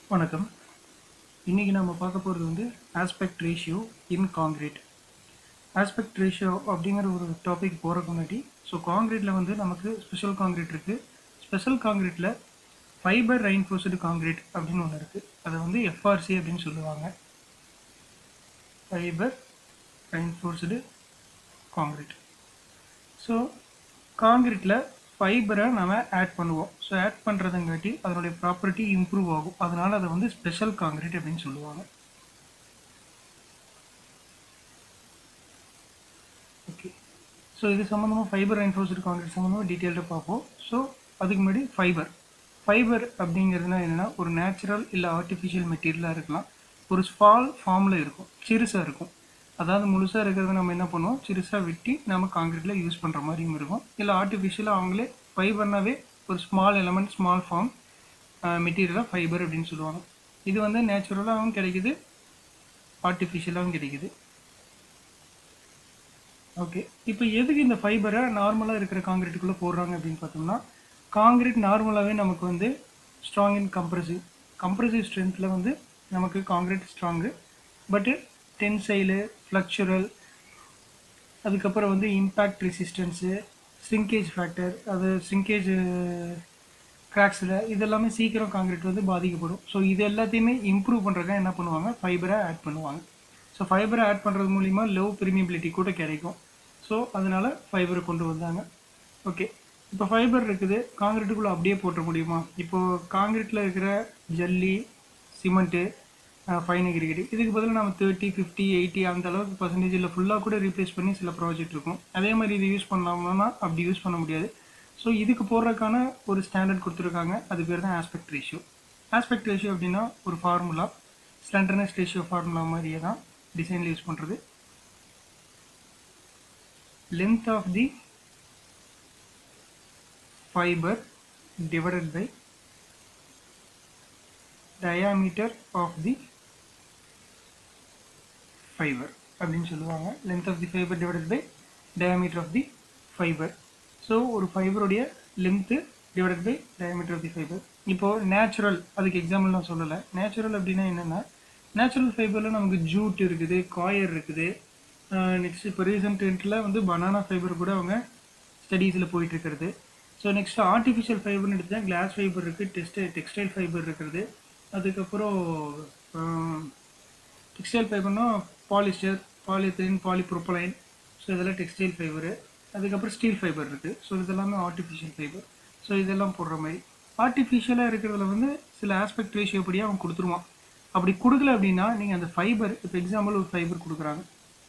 வணக்கம் இன்றைக்கி நம்ம பார்க்க போகிறது வந்து aspect ratio in concrete aspect ratio அப்படிங்கிற ஒரு டாபிக் போகிறதுக்கு முன்னாடி ஸோ காங்கிரீட்டில் வந்து நமக்கு ஸ்பெஷல் காங்கிரீட் இருக்குது ஸ்பெஷல் காங்கிரீட்டில் ஃபைபர் ரெயின்ஃபோர்ஸ்டு காங்கிரீட் அப்படின்னு ஒன்று இருக்குது அதை வந்து எஃப்ஆர்சி அப்படின்னு சொல்லுவாங்க ஃபைபர் ரெயின்ஃபோர்ஸ்டு காங்கிரீட் ஸோ காங்கிரீட்டில் ஃபைபரை நம்ம ஆட் பண்ணுவோம் ஸோ ஆட் பண்ணுறதுங்காட்டி அதனுடைய ப்ராப்பர்ட்டி இம்ப்ரூவ் ஆகும் அதனால் அதை வந்து ஸ்பெஷல் காங்கிரீட் அப்படின்னு சொல்லுவாங்க ஓகே ஸோ இது சம்மந்தமாக ஃபைபர் ரெயின்ஃபோர்ஸ்டு காங்கிரீட் சம்மந்தமாக டீட்டெயில்டாக பார்ப்போம் ஸோ அதுக்கு முன்னாடி ஃபைபர் ஃபைபர் அப்படிங்கிறதுனா என்னென்னா ஒரு நேச்சுரல் இல்லை ஆர்டிஃபிஷியல் மெட்டீரியலாக இருக்கலாம் ஒரு ஸ்பால் ஃபார்மில் இருக்கும் சிறுசாக இருக்கும் அதாவது முழுசாக இருக்கிறத நம்ம என்ன பண்ணுவோம் சிறுசாக வெட்டி நம்ம காங்கிரீட்டில் யூஸ் பண்ணுற மாதிரியும் இருக்கும் இல்லை ஆர்டிஃபிஷியலாக அவங்களே ஃபைபர்னாவே ஒரு ஸ்மால் எலமெண்ட் ஸ்மால் ஃபார்ம் மெட்டீரியலாக ஃபைபர் அப்படின்னு சொல்லுவாங்க இது வந்து நேச்சுரலாகவும் கிடைக்குது ஆர்டிஃபிஷியலாகவும் கிடைக்குது ஓகே இப்போ எதுக்கு இந்த ஃபைபரை நார்மலாக இருக்கிற காங்கிரீட்டுக்குள்ளே போடுறாங்க அப்படின்னு பார்த்தோம்னா காங்கிரீட் நார்மலாகவே நமக்கு வந்து ஸ்ட்ராங் இன் கம்ப்ரசிவ் கம்ப்ரசிவ் ஸ்ட்ரென்த்தில் வந்து நமக்கு concrete strong but tensile flexural அதுக்கப்புறம் வந்து இம்பேக்ட் ரெசிஸ்டன்ஸு ஸ்ரிங்கேஜ் ஃபேக்டர் அது ஸ்ரிங்கேஜ் கிராக்ஸில் இதெல்லாமே சீக்கிரம் காங்கிரீட் வந்து பாதிக்கப்படும் ஸோ இது எல்லாத்தையுமே இம்ப்ரூவ் பண்ணுறதுக்காக என்ன பண்ணுவாங்க ஃபைபரை ஆட் பண்ணுவாங்க ஸோ ஃபைபரை ஆட் பண்ணுறது மூலிமா லோ ப்ரீமியபிலிட்டி கூட கிடைக்கும் ஸோ அதனால் ஃபைபரை கொண்டு வந்தாங்க ஓகே இப்போ ஃபைபர் இருக்குது காங்கிரீட்டுக்குள்ளே அப்படியே போட்ட முடியுமா இப்போது காங்கிரீட்டில் இருக்கிற ஜல்லி சிமெண்ட்டு ஃபைன் அக்ரிகேட் இதுக்கு பதிலாக நம்ம தேர்ட்டி ஃபிஃப்டி எயிட்டி அந்த அளவுக்கு பர்சன்டேஜ் இல்லை ஃபுல்லாக கூட ரீப்ளேஸ் பண்ணி சில ப்ராஜெக்ட் இருக்கும் அதே மாதிரி இது யூஸ் பண்ணலாம்னா அப்படி யூஸ் பண்ண முடியாது ஸோ இதுக்கு போடுறதுக்கான ஒரு ஸ்டாண்டர்ட் கொடுத்துருக்காங்க அது பேர் தான் ஆஸ்பெக்ட் ரேஷியோ ஆஸ்பெக்ட் ரேஷியோ அப்படின்னா ஒரு ஃபார்முலா ஸ்லண்டர்னஸ் ரேஷியோ ஃபார்முலா மாதிரியே தான் டிசைனில் யூஸ் பண்ணுறது length of the fiber divided by diameter of the fiber அப்படின்னு சொல்லுவாங்க length of the fiber divided by diameter of the fiber so ஒரு ஃபைபருடைய length divided by diameter of the fiber இப்போ natural அதுக்கு எக்ஸாம்பிள் நான் சொல்லலை natural அப்படின்னா என்னென்னா நேச்சுரல் ஃபைபரில் நமக்கு ஜூட் இருக்குது காயர் இருக்குது நெக்ஸ்ட் இப்போ ரீசெண்ட் ட்ரெண்டில் வந்து பனானா ஃபைபர் கூட அவங்க ஸ்டடீஸில் போயிட்டு இருக்கிறது ஸோ நெக்ஸ்ட் ஆர்டிஃபிஷியல் ஃபைபர்னு எடுத்தால் கிளாஸ் ஃபைபர் இருக்குது டெக்ஸ்டை டெக்ஸ்டைல் ஃபைபர் இருக்கிறது அதுக்கப்புறம் டெக்ஸ்டைல் ஃபைபர்னா பாலிஸ்டர் பாலித்தீன் பாலிப்ரோப்பலைன் ஸோ இதெல்லாம் டெக்ஸ்டைல் ஃபைபரு அதுக்கப்புறம் ஸ்டீல் ஃபைபர் இருக்குது ஸோ இதெல்லாமே ஆர்டிஃபிஷியல் ஃபைபர் ஸோ இதெல்லாம் போடுற மாதிரி ஆர்டிஃபிஷியலாக இருக்கிறதுல வந்து சில ஆஸ்பெக்ட் ரேஷியோ படியாக அவன் கொடுத்துருவான் அப்படி கொடுக்கல அப்படின்னா நீங்கள் அந்த ஃபைபர் இப்போ எக்ஸாம்பிள் ஒரு ஃபைபர் கொடுக்குறாங்க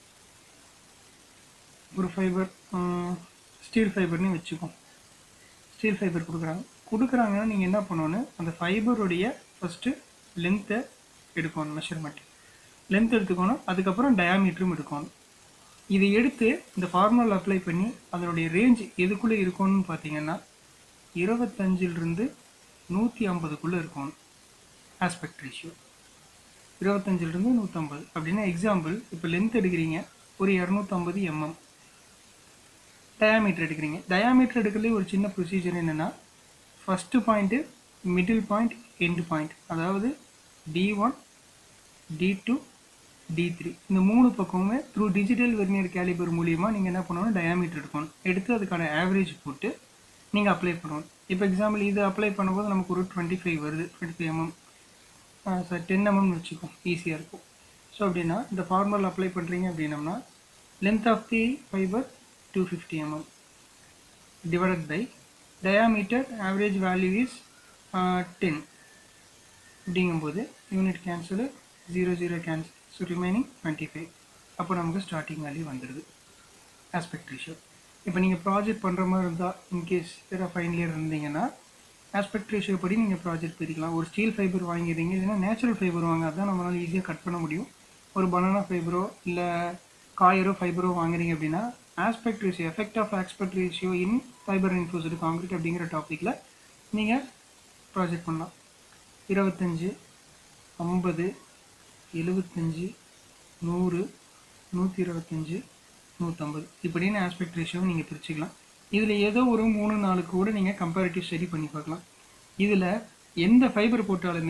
ஒரு ஃபைபர் ஸ்டீல் ஃபைபர்னு வச்சுக்கோம் ஸ்டீல் ஃபைபர் கொடுக்குறாங்க கொடுக்குறாங்கன்னா நீங்கள் என்ன பண்ணணும் அந்த ஃபைபருடைய ஃபஸ்ட்டு லென்த்தை எடுக்கணும் மெஷர்மெண்ட் லென்த் எடுத்துக்கணும் அதுக்கப்புறம் டயாமீட்டரும் எடுக்கணும் இதை எடுத்து இந்த ஃபார்முலா அப்ளை பண்ணி அதனுடைய ரேஞ்ச் எதுக்குள்ளே இருக்கணும்னு பார்த்தீங்கன்னா இருபத்தஞ்சிலிருந்து நூற்றி ஐம்பதுக்குள்ளே இருக்கணும் ஆஸ்பெக்ட் ரேஷியோ இருபத்தஞ்சிலிருந்து நூற்றம்பது அப்படின்னா எக்ஸாம்பிள் இப்போ லென்த் எடுக்கிறீங்க ஒரு இரநூத்தம்பது எம்எம் டயாமீட்டர் எடுக்கிறீங்க டயாமீட்டர் எடுக்கிறதுலே ஒரு சின்ன ப்ரொசீஜர் என்னென்னா first point middle point end point அதாவது D one D two D three இந்த மூணு பக்கமுமே த்ரூ டிஜிட்டல் வெர்னியர் கேலிபர் மூலியமாக நீங்கள் என்ன பண்ணணும் டயாமீட்டர் எடுக்கணும் எடுத்து அதுக்கான ஆவரேஜ் போட்டு நீங்கள் அப்ளை பண்ணணும் இப்போ எக்ஸாம்பிள் இது அப்ளை பண்ணும்போது நமக்கு ஒரு டுவெண்ட்டி ஃபைவ் வருது twenty five mm sir ten எம்எம்னு வச்சுக்கோம் ஈஸியாக இருக்கும் ஸோ அப்படின்னா இந்த ஃபார்முலா அப்ளை பண்ணுறீங்க அப்படின்னம்னா length of the fibre two fifty mm divided by diameter average value is ten அப்படிங்கும்போது unit cancel zero zero cancel so remaining twenty five அப்போ நமக்கு ஸ்டார்டிங் வேல்யூ வந்துடுது ஆஸ்பெக்ட் ரேஷியோ இப்போ நீங்கள் ப்ராஜெக்ட் பண்ணுற மாதிரி இருந்தால் இன்கேஸ் வேறு ஃபைனல் இயர் இருந்தீங்கன்னா ஆஸ்பெக்ட் ரேஷியோ படி நீங்கள் ப்ராஜெக்ட் பிரிக்கலாம் ஒரு ஸ்டீல் ஃபைபர் வாங்கிடுறீங்க இல்லைன்னா நேச்சுரல் ஃபைபர் வாங்க அதான் நம்மளால் ஈஸியாக கட் பண்ண முடியும் ஒரு பனானா ஃபைபரோ இல்லை காயரோ ஃபைபரோ வாங்குறீங்க அப்படின்னா aspect ratio effect of aspect ratio in fibre reinforced concrete அப்படிங்கிற டாப்பிக்கில் நீங்கள் ப்ராஜெக்ட் பண்ணலாம் இருபத்தஞ்சி ஐம்பது எழுபத்தஞ்சி நூறு நூற்றி இருபத்தஞ்சி நூற்றம்பது இப்படின்னு ஆஸ்பெக்ட் ரேஷியோவை நீங்கள் பிரிச்சுக்கலாம் இதில் ஏதோ ஒரு மூணு நாளுக்கு கூட நீங்கள் கம்பேரிட்டிவ் ஸ்டடி பண்ணி பார்க்கலாம் இதில் எந்த ஃபைபர் போட்டாலுமே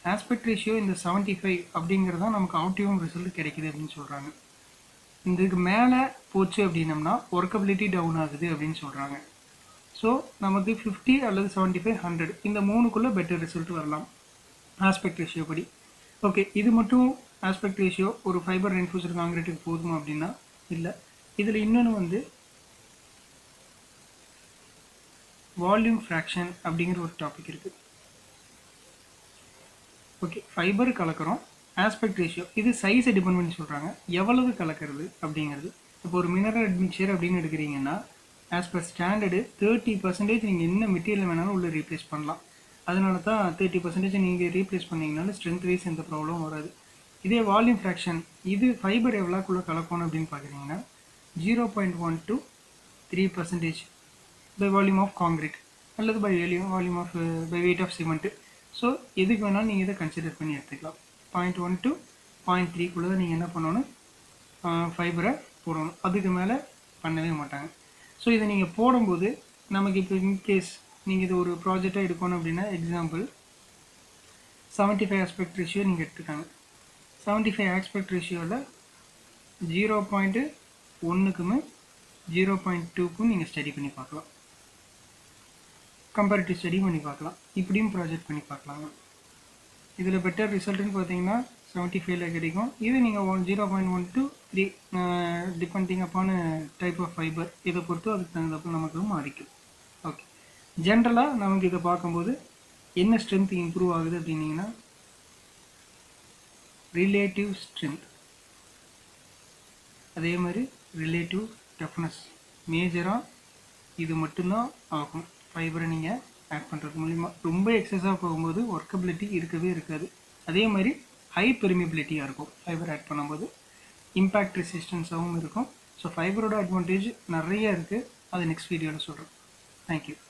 ஆஸ்பெக்ட் ரேஷியோ இந்த செவன்ட்டி ஃபைவ் அப்படிங்கிறது தான் நமக்கு ஆப்டிமம் ரிசல்ட் கிடைக்குது அப்படின்னு சொல்கிறாங்க இதுக்கு மேலே போச்சு அப்படின்னம்னா ஒர்க்கபிலிட்டி டவுன் ஆகுது அப்படின்னு சொல்கிறாங்க ஸோ நமக்கு ஃபிஃப்டி அல்லது செவன்ட்டி ஃபைவ் ஹண்ட்ரட் இந்த மூணுக்குள்ளே பெட்டர் ரிசல்ட் வரலாம் ஆஸ்பெக்ட் ரேஷியோ படி ஓகே இது மட்டும் ஆஸ்பெக்ட் ரேஷியோ ஒரு ஃபைபர் ரென்ஃபூசர் காங்கிரீட்டுக்கு போதுமா அப்படின்னா இல்லை இதில் இன்னொன்று வந்து வால்யூம் ஃப்ராக்ஷன் அப்படிங்கிற ஒரு டாபிக் இருக்குது ஓகே ஃபைபர் கலக்கிறோம் ஆஸ்பெக்ட் ரேஷியோ இது சைஸை டிபெண்ட் பண்ணி சொல்கிறாங்க எவ்வளவு கலக்கிறது அப்படிங்கிறது இப்போ ஒரு மினரல் அட்மிக்சர் அப்படின்னு எடுக்கிறீங்கன்னா as per standard thirty percentage நீங்கள் என்ன மெட்டீரியல் வேணாலும் உள்ளே ரீப்ளேஸ் பண்ணலாம் அதனால தான் தேர்ட்டி பர்சன்டேஜ் நீங்கள் ரீப்ளேஸ் பண்ணீங்கனாலும் ஸ்ட்ரென்த் வைஸ் எந்த ப்ராப்ளமும் வராது இதே வால்யூம் ஃப்ராக்ஷன் இது ஃபைபர் எவ்வளோக்குள்ளே கலக்கணும் அப்படின்னு பார்க்குறீங்கன்னா zero point one to three percentage by volume of concrete அல்லது by volume volume of by weight of cement so எதுக்கு வேணாலும் நீங்கள் இதை கன்சிடர் பண்ணி எடுத்துக்கலாம் பாயிண்ட் ஒன் டு பாயிண்ட் த்ரீக்குள்ளே தான் நீங்கள் என்ன பண்ணணும் ஃபைபரை போடணும் அதுக்கு மேலே பண்ணவே மாட்டாங்க ஸோ இதை நீங்கள் போடும்போது நமக்கு இப்போ இன்கேஸ் நீங்கள் இது ஒரு ப்ராஜெக்டாக எடுக்கணும் அப்படின்னா example seventy five aspect ratio நீங்கள் எடுத்துக்காங்க செவன்ட்டி ஃபைவ் ஆஸ்பெக்ட் ரேஷியோவில் ஜீரோ பாயிண்ட்டு ஒன்றுக்குமே ஜீரோ பாயிண்ட் டூக்கும் நீங்கள் ஸ்டடி பண்ணி பார்க்கலாம் கம்பேரிட்டிவ் ஸ்டடி பண்ணி பார்க்கலாம் இப்படியும் ப்ராஜெக்ட் பண்ணி பார்க்கலாங்க இதில் பெட்டர் ரிசல்ட்டுன்னு பார்த்தீங்கன்னா செவன்ட்டி ஃபைவ்ல கிடைக்கும் இது நீங்கள் one zero point one two three depending அப்பான டைப் ஆஃப் ஃபைபர் இதை பொறுத்து அதுக்கு தகுந்தப்போ நமக்கு மாறிக்கும் ஓகே ஜென்ரலாக நமக்கு இதை பார்க்கும்போது என்ன ஸ்ட்ரென்த் இம்ப்ரூவ் ஆகுது அப்படின்னீங்கன்னா ரிலேட்டிவ் ஸ்ட்ரென்த் அதே மாதிரி ரிலேட்டிவ் டஃப்னஸ் மேஜராக இது மட்டும்தான் ஆகும் ஃபைபரை நீங்கள் ஆட் பண்ணுறது மூலிமா ரொம்ப எக்ஸஸாக போகும்போது ஒர்க்கபிலிட்டி இருக்கவே இருக்காது அதே மாதிரி ஹை பெர்மிபிலிட்டியாக இருக்கும் ஃபைபர் ஆட் பண்ணும்போது இம்பேக்ட் ரெசிஸ்டன்ஸாகவும் இருக்கும் ஸோ ஃபைபரோட அட்வான்டேஜ் நிறைய இருக்குது அது நெக்ஸ்ட் வீடியோவில் சொல்கிறேன் தேங்க்யூ